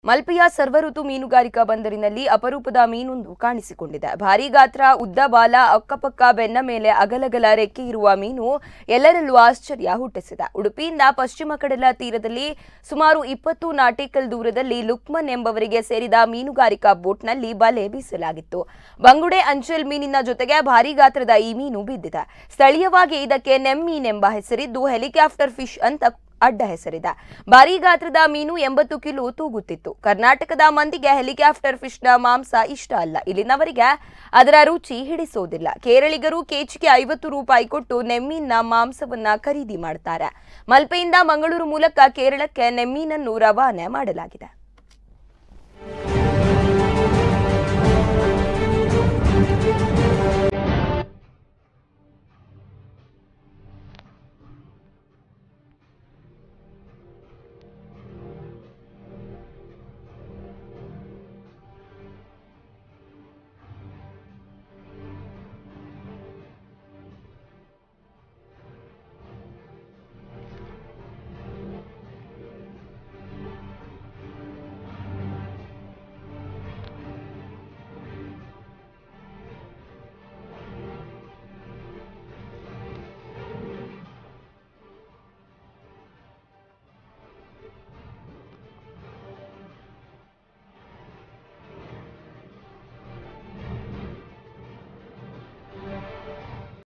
ಮಲ್ಪೆಯ ಸರ್ವಋತು ಮೀನುಗಾರಿಕಾ ಬಂದರಿನಲ್ಲಿ ಅಪರೂಪದ ಮೀನೊಂದು ಕಾಣಿಸಿಕೊಂಡಿದೆ ಭಾರೀ ಗಾತ್ರ ಉದ್ದ ಬಾಲ ಅಕ್ಕಪಕ್ಕ ಬೆನ್ನ ಮೇಲೆ ಅಗಲಗಲ ರೆಕ್ಕೆ ಇರುವ ಮೀನು ಎಲ್ಲರಲ್ಲೂ ಆಶ್ಚರ್ಯ ಹುಟ್ಟಿಸಿದೆ ಉಡುಪಿಯಿಂದ ಪಶ್ಚಿಮ ಕಡಲ ತೀರದಲ್ಲಿ ಸುಮಾರು ಇಪ್ಪತ್ತು ನಾಟಿಕಲ್ ದೂರದಲ್ಲಿ ಲುಕ್ಮನ್ ಎಂಬವರಿಗೆ ಸೇರಿದ ಮೀನುಗಾರಿಕಾ ಬೋಟ್ನಲ್ಲಿ ಬಲೆ ಬೀಸಲಾಗಿತ್ತು ಬಂಗುಡೆ ಅಂಚಲ್ ಮೀನಿನ ಜೊತೆಗೆ ಭಾರೀ ಗಾತ್ರದ ಈ ಮೀನು ಬಿದ್ದಿದೆ ಸ್ಥಳೀಯವಾಗಿ ಇದಕ್ಕೆ ನೆಮ್ಮೀನ್ ಎಂಬ ಹೆಸರಿದ್ದು ಹೆಲಿಕಾಪ್ಟರ್ ಫಿಶ್ ಅಂತ ಅಡ್ಡ ಹೆಸರಿದೆ ಭಾರೀ ಗಾತ್ರದ ಮೀನು ಎಂಬತ್ತು ಕಿಲೋ ತೂಗುತ್ತಿತ್ತು ಕರ್ನಾಟಕದ ಮಂದಿಗೆ ಹೆಲಿಕಾಪ್ಟರ್ ಫಿಶ್ನ ಮಾಂಸ ಇಷ್ಟ ಅಲ್ಲ ಇಲ್ಲಿನವರಿಗೆ ಅದರ ರುಚಿ ಹಿಡಿಸೋದಿಲ್ಲ ಕೇರಳಿಗರು ಕೆಜಿಗೆ ಐವತ್ತು ರೂಪಾಯಿ ಕೊಟ್ಟು ನೆಮ್ಮೀನ್ನ ಮಾಂಸವನ್ನ ಖರೀದಿ ಮಾಡ್ತಾರೆ ಮಲ್ಪೆಯಿಂದ ಮಂಗಳೂರು ಮೂಲಕ ಕೇರಳಕ್ಕೆ ನೆಮ್ಮೀನನ್ನು ರವಾನೆ ಮಾಡಲಾಗಿದೆ